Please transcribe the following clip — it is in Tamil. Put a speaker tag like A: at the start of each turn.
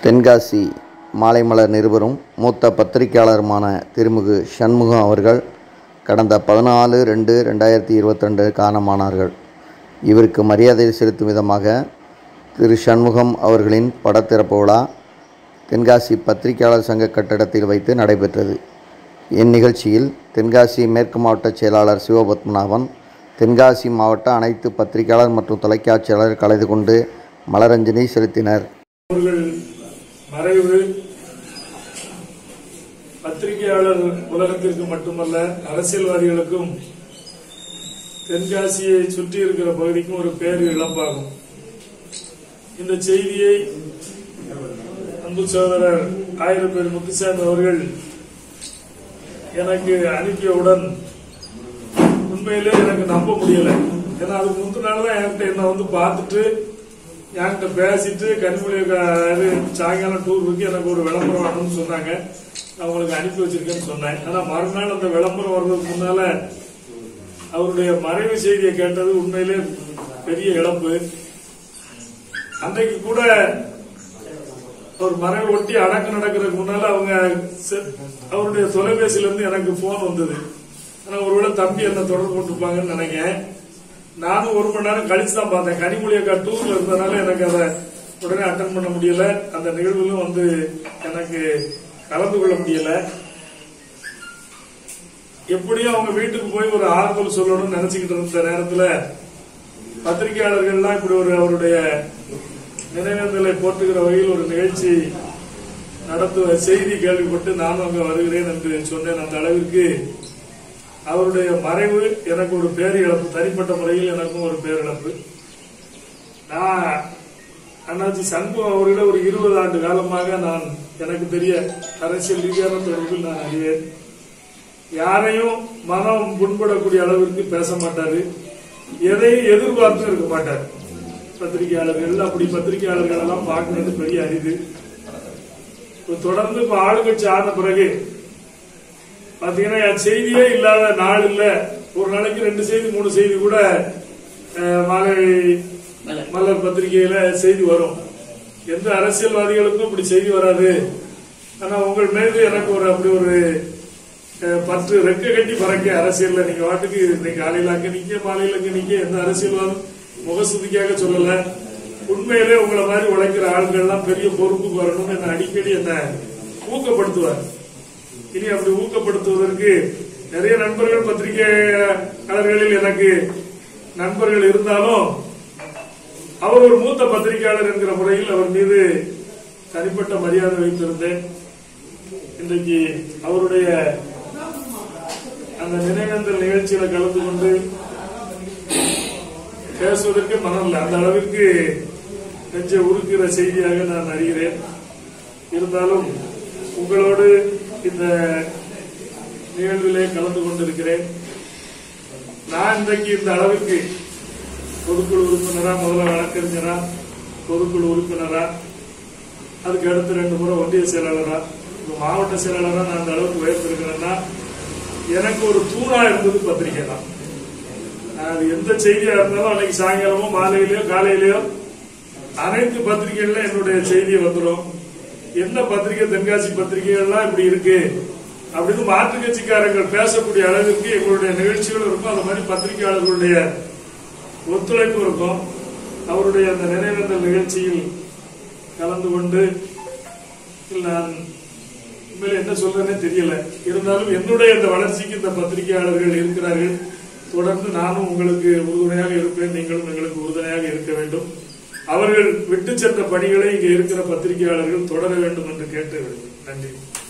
A: தென்காசி மாலைமலர் நிருபரும் மூத்த பத்திரிகையாளருமான திருமிகு சண்முகம் அவர்கள் கடந்த பதினாலு ரெண்டு ரெண்டாயிரத்தி இருபத்திரெண்டு காலமானார்கள் இவருக்கு மரியாதை செலுத்தும் விதமாக திரு சண்முகம் அவர்களின் படத்திறப்பு விழா தென்காசி பத்திரிகையாளர் சங்க கட்டடத்தில் வைத்து நடைபெற்றது இந்நிகழ்ச்சியில் தென்காசி மேற்கு மாவட்ட செயலாளர் சிவபத்மநாபன் தென்காசி மாவட்ட அனைத்து பத்திரிகையாளர் மற்றும் தொலைக்காட்சியாளர் கலந்து கொண்டு மலரஞ்சலி செலுத்தினர்
B: அவர்கள் மறைவு பத்திரிகையாளர் உலகத்திற்கு மட்டுமல்ல அரசியல்வாதிகளுக்கும் தென்காசியை சுற்றி இருக்கிற பகுதிக்கும் ஒரு பேர் இழப்பாகும் இந்த செய்தியை அன்பு சகோதரர் ஆயிரம் பேர் முத்துசாமி அவர்கள் எனக்கு அனுப்பியவுடன் உண்மையிலே எனக்கு நம்ப முடியல ஏன்னா அதுக்கு முந்தின நாள் தான் என்கிட்ட என்ன வந்து பார்த்துட்டு என்கிட்ட பேசிட்டு கனிமொழி இது சாயங்காலம் டூர் இருக்கு எனக்கு ஒரு விளம்பரம் வேணும்னு சொன்னாங்க நான் உங்களுக்கு அனுப்பி வச்சிருக்கேன்னு சொன்னேன் ஆனா மறுநாள் அந்த விளம்பரம் வர்றதுக்கு முன்னால அவருடைய மறைவு செய்தியை கேட்டது உண்மையிலே பெரிய இழப்பு அன்றைக்கு கூட ஒரு மறைவு ஒட்டி அடக்கு நடக்கிறதுக்கு முன்னால அவங்க செ- அவருடைய தொலைபேசியில இருந்து எனக்கு போன் வந்தது ஆனா ஒருவேளை தம்பி என்ன தொடர்பு கொண்டிருப்பாங்கன்னு நினைக்கிறேன் நானும் ஒரு மணி நேரம் கழிச்சு தான் பார்த்தேன் கனிமொழி அக்கா டூர்ல இருந்தனால எனக்கு அதை உடனே அட்டன் பண்ண முடியல அந்த நிகழ்விலும் வந்து எனக்கு கலந்து கொள்ள முடியல எப்படியும் அவங்க வீட்டுக்கு போய் ஒரு ஆறுதல் சொல்லணும்னு நினைச்சுக்கிட்டு இருந்த நேரத்துல பத்திரிகையாளர்கள்லாம் இப்படி ஒரு அவருடைய நினைவேந்தலை போற்றுகிற வகையில் ஒரு நிகழ்ச்சி நடத்துவ செய்தி கேள்விப்பட்டு நானும் அங்க வருகிறேன் என்று சொன்னேன் அந்த அளவிற்கு அவருடைய மறைவு எனக்கு ஒரு பேரிழப்பு தனிப்பட்ட முறையில் எனக்கும் ஒரு பேரிழப்பு நான் அண்ணாச்சி சண்முகம் அவர்களிடம் ஒரு இருபது ஆண்டு காலமாக நான் எனக்கு தெரிய அரசியல் ரீதியான தொடர்பில் நான் அறிவேன் யாரையும் மனம் புண்படக்கூடிய அளவிற்கு பேச மாட்டாரு எதையும் எதிர்பார்த்தும் இருக்க மாட்டார் பத்திரிகையாளர்கள் அப்படி பத்திரிகையாளர்கள் எல்லாம் பார்க்கறது பெரிய அரிது இப்ப தொடர்ந்து இப்ப ஆளுங்கட்சி ஆன பிறகு பாத்தீங்கன்னா செய்தியே இல்லாத நாள் இல்ல ஒரு நாளைக்கு ரெண்டு செய்தி மூணு செய்தி கூட அஹ், மாலை மலர் பத்திரிகையில செய்தி வரும் எந்த அரசியல்வாதிகளுக்கும் இப்படி செய்தி வராது ஆனா உங்கள் மீது எனக்கு ஒரு அப்படி ஒரு அஹ், பற்று ரெக்க கட்டி பறக்க அரசியல்ல நீங்க வாட்டுக்கு இன்னைக்கு காலையில அங்க நிக்க மாலையில அங்க நிக்க எந்த அரசியல்வாதும் முகசுதிக்காக சொல்லல உண்மையிலே உங்களை மாதிரி உழைக்கிற ஆளுங்கள் எல்லாம் பெரிய பொறுப்புக்கு வரணும்னு என்ன அடிக்கடி என்ன ஊக்கப்படுத்துவார் இனி அப்படி ஊக்கப்படுத்துவதற்கு நிறைய நண்பர்கள் பத்திரிகையாளர்களில் எனக்கு நண்பர்கள் இருந்தாலும் அவர் ஒரு மூத்த பத்திரிகையாளர் என்கிற முறையில் அவர் மீது தனிப்பட்ட மரியாதை வைத்திருந்தேன் இன்றைக்கு அவருடைய அந்த நினைவேந்தல் நிகழ்ச்சியில கலந்து கொண்டு பேசுவதற்கு மனம் இல்லை அந்த அளவிற்கு நெஞ்சை உருக்கிற செய்தியாக நான் அறிகிறேன் இருந்தாலும் உங்களோடு இந்த நிகழ்விலே கலந்து கொண்டிருக்கிறேன் நான் இன்றைக்கு இந்த அளவிற்கு பொதுக்குழு உறுப்பினரா முதல்ல வழக்கறிஞரா பொதுக்குழு உறுப்பினரா அதுக்கு அடுத்து ரெண்டு முறை ஒன்றிய செயலாளரா இப்ப மாவட்ட செயலாளரா நான் அந்த அளவுக்கு உயர்ந்திருக்கிறேன்னா எனக்கு ஒரு தூணா இருந்தது பத்திரிகை தான் அது எந்த செய்தியா இருந்தாலும் அன்னைக்கு சாயங்காலமோ மாலையிலயோ காலையிலயோ அனைத்து பத்திரிகைகள்ல என்னுடைய செய்தி வந்துடும் என்ன பத்திரிகை தென்காசி பத்திரிகைகள்லாம் இப்படி இருக்கு அப்படின்னு மாற்று கட்சிக்காரர்கள் பேசக்கூடிய அளவிற்கு எங்களுடைய நிகழ்ச்சிகள் இருக்கும் அந்த மாதிரி பத்திரிகையாளர்களுடைய ஒத்துழைப்பு இருக்கும் அவருடைய அந்த நினைவேந்தல் நிகழ்ச்சியில் கலந்து கொண்டு நான் உண்மையில என்ன சொல்றேனே தெரியல இருந்தாலும் என்னுடைய இந்த வளர்ச்சிக்கு இந்த பத்திரிகையாளர்கள் இருக்கிறார்கள் தொடர்ந்து நானும் உங்களுக்கு உறுதுணையாக இருப்பேன் நீங்களும் எங்களுக்கு உறுதுணையாக இருக்க வேண்டும் அவர்கள் விட்டு சென்ற பணிகளை இங்கே இருக்கிற பத்திரிகையாளர்கள் தொடர வேண்டும் என்று கேட்டு விடுகிறேன். நன்றி